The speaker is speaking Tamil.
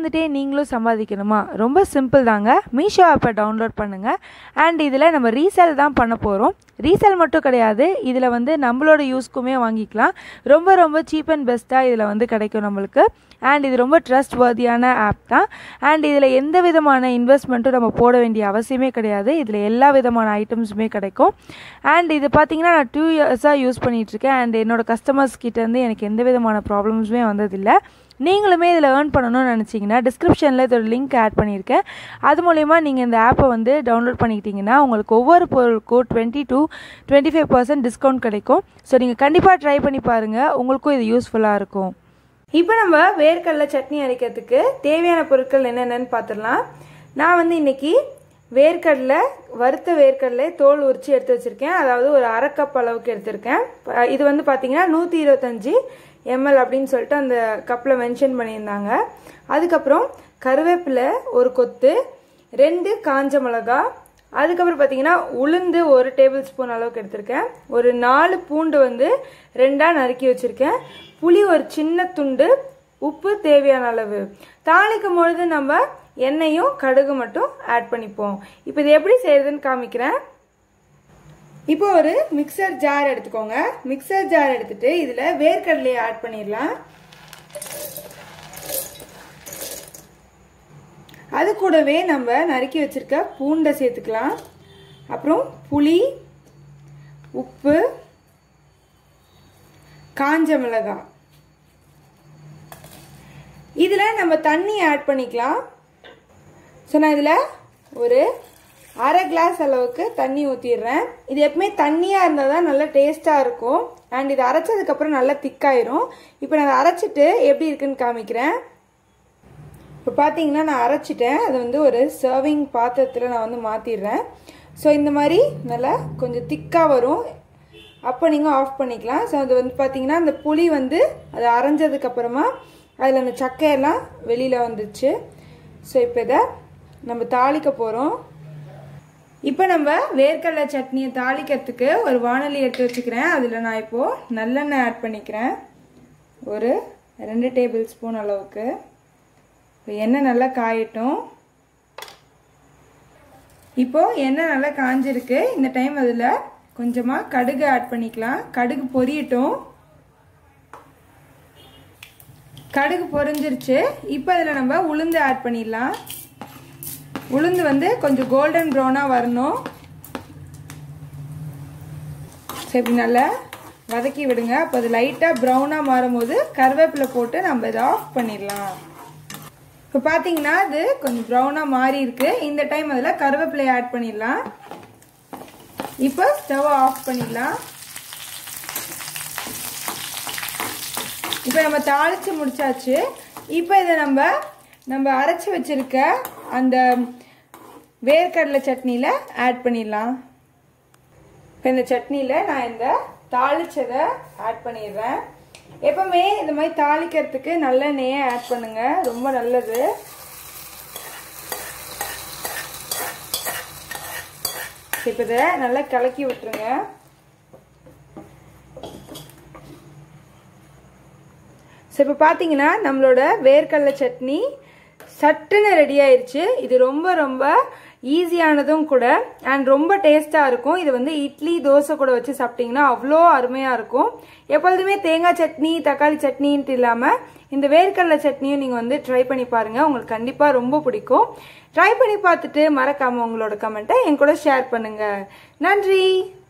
இருந்துகிட்டே நீங்களும் சம்பாதிக்கணுமா ரொம்ப சிம்பிள் தாங்க மீஷோ ஆப்பை டவுன்லோட் பண்ணுங்கள் அண்ட் இதில் நம்ம ரீசேல் தான் பண்ண போகிறோம் ரீசேல் மட்டும் கிடையாது இதில் வந்து நம்மளோட யூஸ்க்குமே வாங்கிக்கலாம் ரொம்ப ரொம்ப சீப் அண்ட் பெஸ்ட்டாக இதில் வந்து கிடைக்கும் நம்மளுக்கு அண்ட் இது ரொம்ப ட்ரஸ்ட் வர்தியான ஆப் தான் அண்ட் இதில் எந்த விதமான இன்வெஸ்ட்மெண்ட்டும் நம்ம போட வேண்டிய அவசியமே கிடையாது இதில் எல்லா விதமான ஐட்டம்ஸுமே கிடைக்கும் அண்ட் இது பார்த்தீங்கன்னா நான் டூ இயர்ஸாக யூஸ் பண்ணிகிட்ருக்கேன் அண்ட் என்னோடய கஸ்டமர்ஸ் கிட்டேருந்து எனக்கு எந்த விதமான ப்ராப்ளம்ஸுமே வந்ததில்லை நீங்களுமே இதில் ஏர்ன் பண்ணணும்னு நினச்சிங்கன்னா டிஸ்கிரிப்ஷனில் இதோட லிங்க் ஆட் பண்ணியிருக்கேன் அது மூலயமா நீங்கள் இந்த ஆப்பை வந்து டவுன்லோட் பண்ணிக்கிட்டிங்கன்னா உங்களுக்கு ஒவ்வொரு பொருளுக்கும் twenty to twenty five percent discount கிடைக்கும் ஸோ நீங்கள் கண்டிப்பாக ட்ரை பண்ணி பாருங்கள் உங்களுக்கும் இது யூஸ்ஃபுல்லாக இருக்கும் இப்போ நம்ம வேர்க்கடலை சட்னி அரைக்கிறதுக்கு தேவையான பொருட்கள் என்னென்னு பார்த்துடலாம் நான் வந்து இன்னைக்கு வேர்க்கடலை வறுத்த வேர்க்கடலை தோல் உரிச்சு எடுத்து வச்சுருக்கேன் அதாவது ஒரு அரை கப் அளவுக்கு எடுத்திருக்கேன் ப- இது வந்து பார்த்தீங்கன்னா நூற்றி இருபத்தஞ்சி எம்எல் அப்படின்னு சொல்லிட்டு அந்த கப்பில் மென்ஷன் பண்ணியிருந்தாங்க அதுக்கப்புறம் கருவேப்பிலை ஒரு கொத்து ரெண்டு காஞ்ச மிளகா அதுக்கப்புறம் பார்த்தீங்கன்னா உளுந்து ஒரு டேபிள் ஸ்பூன் அளவுக்கு எடுத்திருக்கேன் ஒரு நாலு பூண்டு வந்து ரெண்டாக நறுக்கி வச்சுருக்கேன் புளி ஒரு சின்ன துண்டு உப்பு தேவையான அளவு தாளிக்கும் பொழுது நம்ம எண்ணெயும் கடுகு மட்டும் ஆட் பண்ணிப்போம் இப்போ இது எப்படி செய்யறதுன்னு காமிக்கிறேன் இப்போ ஒரு மிக்சர் ஜார் எடுத்துக்கோங்க மிக்சர் ஜார் எடுத்துட்டு இதுல வேர்க்கடலையை ஆட் பண்ணிடலாம் அது கூடவே நம்ம நறுக்கி வச்சிருக்க பூண்டை சேர்த்துக்கலாம் அப்புறம் புளி உப்பு காஞ்ச மிளகாய் இதில் நம்ம தண்ணி ஆட் பண்ணிக்கலாம் ஸோ நான் இதில் ஒரு அரை கிளாஸ் அளவுக்கு தண்ணி ஊற்றிடுறேன் இது எப்பவுமே தண்ணியாக இருந்தால் தான் நல்லா டேஸ்ட்டாக இருக்கும் அண்ட் இது அரைச்சதுக்கப்புறம் நல்லா திக்காயிரும் இப்போ நான் அதை அரைச்சிட்டு எப்படி இருக்குன்னு காமிக்கிறேன் இப்போ பார்த்தீங்கன்னா நான் அரைச்சிட்டேன் அது வந்து ஒரு சர்விங் பாத்திரத்தில் நான் வந்து மாற்றிடுறேன் ஸோ இந்த மாதிரி நல்லா கொஞ்சம் திக்காக வரும் அப்போ நீங்கள் ஆஃப் பண்ணிக்கலாம் ஸோ அது வந்து பார்த்தீங்கன்னா அந்த புளி வந்து அது அரைஞ்சதுக்கப்புறமா அதில் அந்த சக்கையெல்லாம் வெளியில் வந்துச்சு ஸோ இப்போ இதை நம்ம தாளிக்க போகிறோம் இப்போ நம்ம வேர்க்கடலை சட்னியை தாளிக்கிறதுக்கு ஒரு வானொலி எடுத்து வச்சுக்கிறேன் அதில் நான் இப்போது நல்லெண்ணெய் ஆட் பண்ணிக்கிறேன் ஒரு ரெண்டு டேபிள் ஸ்பூன் அளவுக்கு இப்போ எண்ணெய் நல்லா காயட்டும் இப்போ எண்ணெய் நல்லா காஞ்சிருக்கு இந்த டைம் அதில் கொஞ்சமாக கடுகு ஆட் பண்ணிக்கலாம் கடுகு பொரியட்டும் கடுகு பொரிஞ்சிருச்சு இப்போ அதில் நம்ம உளுந்து ஆட் பண்ணிடலாம் உளுந்து வந்து கொஞ்சம் கோல்டன் ப்ரௌனாக வரணும் சரி இப்படி நல்லா வதக்கி விடுங்க அப்போ அது லைட்டாக ப்ரௌனாக மாறும்போது கருவேப்பிலை போட்டு நம்ம இதை ஆஃப் பண்ணிடலாம் இப்போ பார்த்தீங்கன்னா அது கொஞ்சம் ப்ரௌனாக மாறி இருக்கு இந்த டைம் அதில் கருவேப்பிலையை ஆட் பண்ணிடலாம் இப்போ ஸ்டவ் ஆஃப் பண்ணிடலாம் இப்போ நம்ம தாளிச்சு முடிச்சாச்சு இப்போ இதை நம்ம நம்ம அரைச்சி வச்சிருக்க அந்த வேர்க்கடலை சட்னியில் ஆட் பண்ணிடலாம் இப்போ இந்த சட்னியில் நான் இந்த தாளிச்சதை ஆட் பண்ணிடுறேன் எப்பவுமே இந்த மாதிரி தாளிக்கிறதுக்கு நல்லெண்ணெயை ஆட் பண்ணுங்க ரொம்ப நல்லது இப்போ இதை நல்லா கலக்கி விட்டுருங்க ஸோ இப்போ பார்த்தீங்கன்னா நம்மளோட வேர்க்கடலை சட்னி சட்டுன்னு ரெடி ஆயிருச்சு இது ரொம்ப ரொம்ப ஈஸியானதும் கூட அண்ட் ரொம்ப டேஸ்ட்டாக இருக்கும் இது வந்து இட்லி தோசை கூட வச்சு சாப்பிட்டீங்கன்னா அவ்வளோ அருமையாக இருக்கும் எப்பொழுதுமே தேங்காய் சட்னி தக்காளி சட்னின்ட்டு இல்லாமல் இந்த வேர்க்கடலை சட்னியும் நீங்கள் வந்து ட்ரை பண்ணி பாருங்கள் உங்களுக்கு கண்டிப்பாக ரொம்ப பிடிக்கும் ட்ரை பண்ணி பார்த்துட்டு மறக்காமல் உங்களோட கமெண்ட்டை என் கூட ஷேர் பண்ணுங்கள் நன்றி